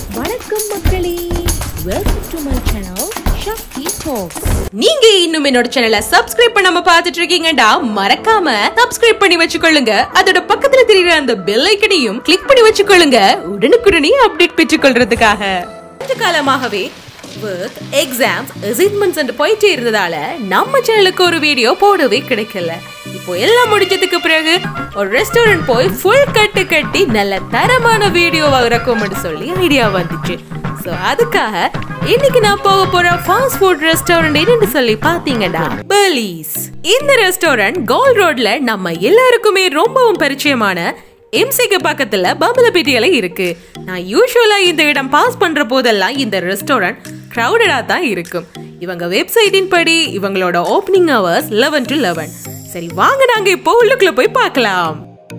வணக்கம் மக்களே welcome to my channel Shakti talks நீங்க இன்னும் என்னோட சேனலை சப்ஸ்கிரைப் பண்ணாம பார்த்துட்டு இருக்கீங்கடா மறக்காம சப்ஸ்கிரைப் பண்ணி வச்சுக்கொள்ளுங்க அதோட பக்கத்துல தெரியுற அந்த பெல் ஐக்கனையும் கிளிக் பண்ணி வச்சுக்கொள்ளுங்க உடனுக்குடனே அப்டேட் பெற்றுக்கொள்றதுக்காக கொஞ்ச காலமாகவே ஒர்க் எக்ஸாம்ஸ் அசைன்மெண்ட்ஸ் என்று போயிட்டே இருந்ததால நம்ம சேனலுக்கு ஒரு வீடியோ போடவே கிடைக்கல இப்போ எல்லாம் முடிஞ்சதுக்கு பிறகு ஒரு ரெஸ்டாரண்ட் போய் ஃபுல் கட்டு கட்டி நல்ல தரமான வீடியோ இறக்கும்னு சொல்லி ஐடியா வந்துச்சு ஸோ அதுக்காக இன்னைக்கு நான் போக போற ஃபாஸ்ட் ஃபுட் ரெஸ்டாரண்ட் என்னன்னு சொல்லி பாத்தீங்கன்னா பர்லீஸ் இந்த ரெஸ்டாரண்ட் கோல் ரோட்ல நம்ம எல்லாருக்குமே ரொம்பவும் பரிச்சயமான எம்சிக்கு பக்கத்துல பம்பலப்பேட்டையில இருக்கு நான் யூஸ்வலா இந்த இடம் பாஸ் பண்ற போதெல்லாம் இந்த ரெஸ்டாரண்ட் கிரௌடடா தான் இருக்கும் இவங்க வெப்சைட்டின் படி இவங்களோட opening hours eleven to eleven சரி வாங்க நாங்க இப்போ உள்ளுக்குள்ள போய் பார்க்கலாம்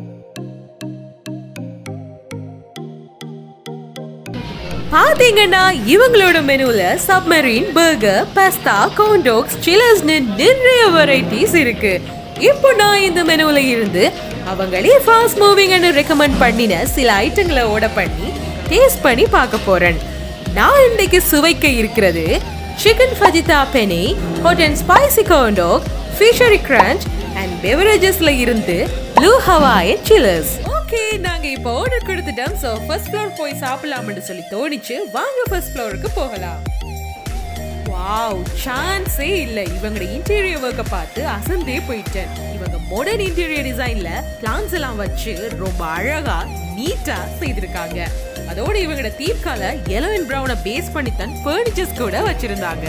பாத்தீங்கன்னா இவங்களோட மெனுல சப்மரீன் பர்கர் பாஸ்தா கோண்டோக்ஸ் சில்லர்ஸ்னு நிறைய வெரைட்டிஸ் இருக்கு இப்போ நான் இந்த மெனுல இருந்து அவங்களே ஃபாஸ்ட் மூவிங்னு ரெக்கமெண்ட் பண்ணின சில ஐட்டங்களை ஓட பண்ணி டேஸ்ட் பண்ணி பார்க்க போறேன் நான் இன்னைக்கு சுவைக்க இருக்கிறது chicken fajita penne hot and spicy corndog fiery crunch and பெவரேஜஸ்ல இருந்து ப்ளூ ஹவாயன் சில்லர்ஸ் ஓகே நாங்க இப்போ ஆர்டர் கொடுத்துட்டோம் சோ ஃபர்ஸ்ட் ஃப்ளோர் போய் சாப்பிடலாம்னு சொல்லி தோணிச்சு வாங்க ஃபர்ஸ்ட் ஃப்ளோருக்கு போகலாம் வாவ் சான்ஸே இல்ல இவங்களோட இன்டீரியர் ஒர்க்கை பார்த்து அசந்தே போயிட்டேன் இவங்க மாடர்ன் இன்டீரியர் டிசைன்ல பிளான்ஸ் எல்லாம் வச்சு ரொம்ப அழகா நீட்டா செய்திருக்காங்க அதோட இவங்களோட தீப்கால yellow and brown பேஸ் பண்ணி தான் ஃபர்னிச்சர்ஸ் கூட வச்சிருந்தாங்க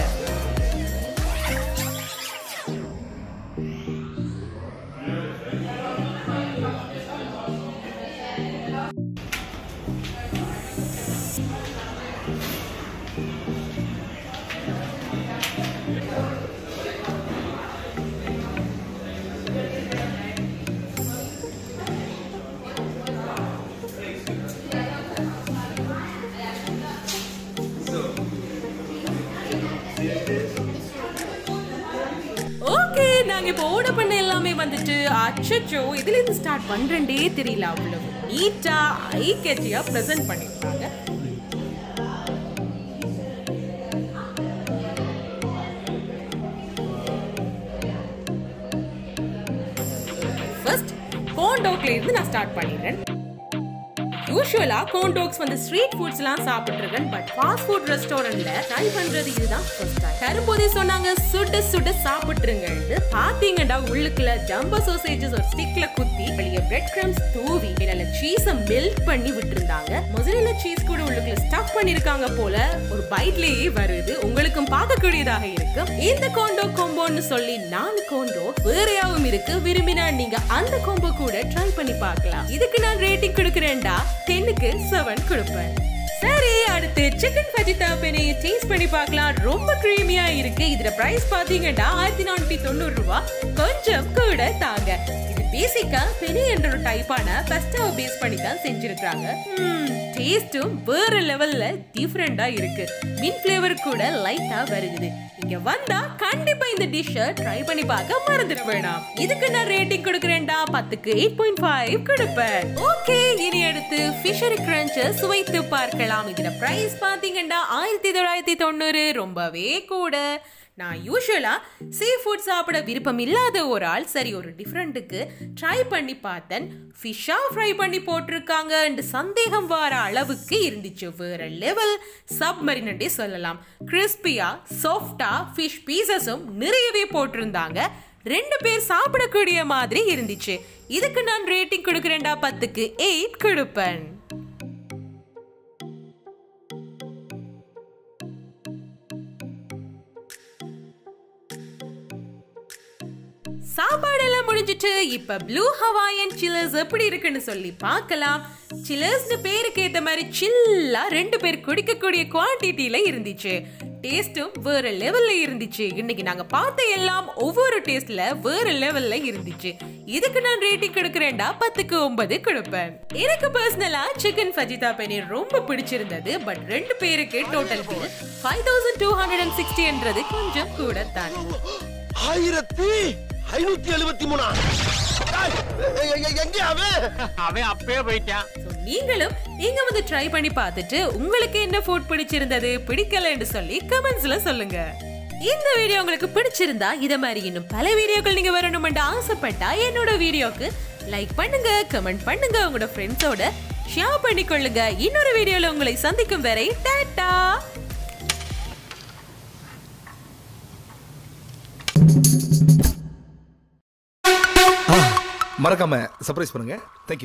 ஓகே நாங்க இப்போ ஆர்டர் பண்ண எல்லாமே வந்துட்டு அச்சச்சோ இதுல இருந்து ஸ்டார்ட் பண்றேன்டே தெரியல அவ்வளவு நீட்டா ஐ கேச்சியா பிரசன்ட் பண்ணிருக்காங்க ஃபர்ஸ்ட் கோண்டோக்ல இருந்து நான் ஸ்டார்ட் பண்ணிடுறேன் யூஷுவலா கோண்டோக்ஸ் வந்து ஸ்ட்ரீட் ஃபுட்ஸ் எல்லாம் சாப்பிட்டுருக்கேன் பட் ஃபாஸ்ட் ஃபுட் ரெஸ்டாரண்ட்ல ட்ரை பண்றது இதுதான் ஃபர்ஸ்ட் டைம் தரும்போதே சொன்னாங்க சுட சுட சாப்பிட்டுருங்கன்னு பாத்தீங்கன்னா உள்ளுக்குள்ள ஜம்போ சோசேஜஸ் ஒரு ஸ்டிக்ல குத்தி வெளிய பிரெட் கிரம்ஸ் தூவி மேல சீஸ மெல்ட் பண்ணி விட்டுருந்தாங்க மொசரேலா சீஸ் கூட உள்ளுக்குள்ள ஸ்டஃப் பண்ணிருக்காங்க போல ஒரு பைட்லயே வருது உங்களுக்கும் பார்க்கக்கூடியதாக இருக்கு இந்த கோண்டோ கோம்போன்னு சொல்லி நாலு கோண்டோ வேறையாவும் இருக்கு விரும்பினா நீங்க அந்த கோம்போ கூட ட்ரை பண்ணி பார்க்கலாம் இதுக்கு நான் ரேட்டிங் கொடுக்குறேன்டா டென்னுக்கு செவன் கொடுப்பேன் சரி அடுத்து சிக்கன் ஃபஜிதா பெனி டேஸ்ட் பண்ணி பார்க்கலாம் ரொம்ப கிரீமியா இருக்கு இதுல பிரைஸ் பாத்தீங்கன்னா ஆயிரத்தி நானூத்தி தொண்ணூறு ரூபாய் கொஞ்சம் கூட தாங்க இது பேசிக்கா பெனி என்ற ஒரு டைப்பான பஸ்டாவை பேஸ் பண்ணி தான் செஞ்சிருக்காங்க டேஸ்டும் வேற லெவல்ல டிஃப்ரெண்டா இருக்கு மின் ஃபிளேவர் கூட லைட்டா வருகுது இங்க வந்தா கண்டிப்பா இந்த டிஷ்ஷ ட்ரை பண்ணி பார்க்க மறந்துட வேணாம் இதுக்கு நான் ரேட்டிங் கொடுக்குறேன்டா பத்துக்கு எயிட் பாயிண்ட் ஃபைவ் கொடுப்பேன் ஓகே இனி அடுத்து ஃபிஷரி கிரன்ச் சுவைத்து பார்க்கலாம் இதுல பிரைஸ் பாத்தீங்கன்னா ஆயிரத்தி தொள்ளாயிரத்தி தொண்ணூறு ரொம்பவே கூட நான் யூஸ்வலா சீ ஃபுட் சாப்பிட விருப்பம் இல்லாத ஒரு ஆள் சரி ஒரு டிஃப்ரெண்ட்டுக்கு ட்ரை பண்ணி பார்த்தேன் ஃபிஷ்ஷா ஃப்ரை பண்ணி போட்டிருக்காங்க சந்தேகம் வர அளவுக்கு இருந்துச்சு வேற லெவல் சப்மரினே சொல்லலாம் கிறிஸ்பியா சாஃப்டா ஃபிஷ் பீசஸும் நிறையவே போட்டிருந்தாங்க ரெண்டு பேர் சாப்பிடக்கூடிய மாதிரி இருந்துச்சு இதுக்கு நான் ரேட்டிங் கொடுக்குறேன்டா பத்துக்கு எயிட் கொடுப்பேன் சாப்பாடெல்லாம் முடிஞ்சிட்டு இப்ப ப்ளூ ஹவாயன் சில்லர்ஸ் எப்படி இருக்குன்னு சொல்லி பார்க்கலாம் சில்லர்ஸ்னு பேருக்கு ஏத்த மாதிரி சில்லா ரெண்டு பேர் குடிக்கக்கூடிய குவான்டிட்டியில இருந்துச்சு டேஸ்டும் வேற லெவல்ல இருந்துச்சு இன்னைக்கு நாங்க பார்த்த எல்லாம் ஒவ்வொரு டேஸ்ட்ல வேற லெவல்ல இருந்துச்சு இதுக்கு நான் ரேட்டிங் கொடுக்கறேன்டா பத்துக்கு ஒன்பது கொடுப்பேன் எனக்கு பர்சனலா சிக்கன் ஃபஜிதா பனீர் ரொம்ப பிடிச்சிருந்தது பட் ரெண்டு பேருக்கு total bill five thousand two hundred and சிக்ஸ்டின்றது கொஞ்சம் கூட தான் ஆயிரத்தி ஐநூத்தி எழுபத்தி மூணா எங்க அவன் அவன் அப்பயே போயிட்டான் So, நீங்களும் இங்க வந்து ட்ரை பண்ணி பார்த்துட்டு உங்களுக்கு என்ன ஃபுட் பிடிச்சிருந்தது பிடிக்கலன்னு சொல்லி கமெண்ட்ஸ்ல சொல்லுங்க இந்த வீடியோ உங்களுக்கு பிடிச்சிருந்தா இத மாதிரி இன்னும் பல வீடியோக்கள் நீங்க வரணும்னு ஆசைப்பட்டா என்னோட வீடியோக்கு லைக் பண்ணுங்க கமெண்ட் பண்ணுங்க உங்களோட ஃப்ரெண்ட்ஸோட ஷேர் பண்ணிக்கொள்ளுங்க இன்னொரு வீடியோல உங்களை சந்திக்கும் வரை டாட்டா மறக்காம சர்ப்ரைஸ் பண்ணுங்க தேங்க்யூ